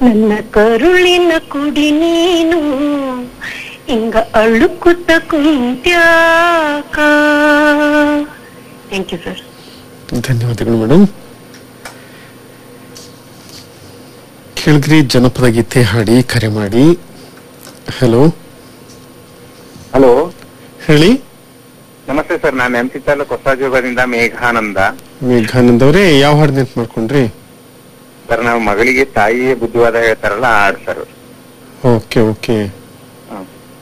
ನನ್ನ ಕರುಳಿನ ಕುಡಿ ನೀನು ಹಿಂಗ ಅಳುಕುತ್ತ ಕುಂತ್ಯಾಕ ಥ್ಯಾಂಕ್ ಯು ಸರ್ ಧನ್ಯವಾದಗಳು ಮೇಡಮ್ ಕೇಳಿದ್ರಿ ಜನಪದ ಗೀತೆ ಹಾಡಿ ಕರೆ ಮಾಡಿ ಹಲೋ ಹಲೋ ಹೇಳಿ ನಮಸ್ತೆ ಸರ್ ನಾನು ಎಂ ಸಿ ತಾಲೂಕು ಹೊಸಜೋಗದಿಂದ ಮೇಘಾನಂದ ಮೇಘಾನಂದ್ ಅವರೇ ಯಾವ ಹಾಡು ನೆನ್ಪು ಮಾಡ್ಕೊಂಡ್ರಿ ಸರ್ ನಾವು ಮಗಳಿಗೆ ತಾಯಿಯ ಬುದ್ಧಿವಾದ ಹೇಳ್ತಾರಲ್ಲ ಆ ಹಾಡು ಸರ್ ಓಕೆ ಓಕೆ